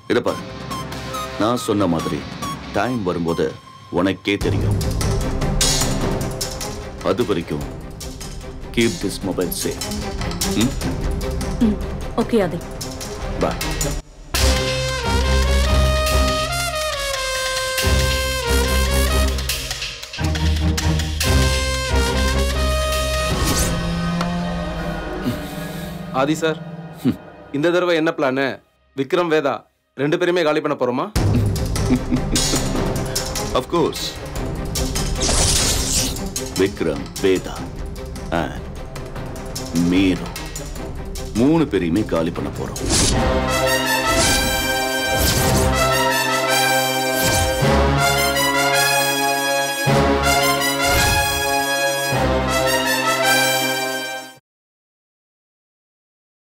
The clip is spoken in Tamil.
இதை பாரு நான் சொன்ன மாதிரி டைம் வரும்போது உனக்கே தெரியும் அது வரைக்கும் keep this mobile safe hmm okay Adhi bye Adhi sir இந்த தடவை என்ன பிளானு விக்ரம் வேதா ரெண்டு பேருமே காலி பண்ண போறோமா அஃப்கோர்ஸ் விக்ரம் வேதா and மீரு மூணு பேரையுமே காலி பண்ண போறோம்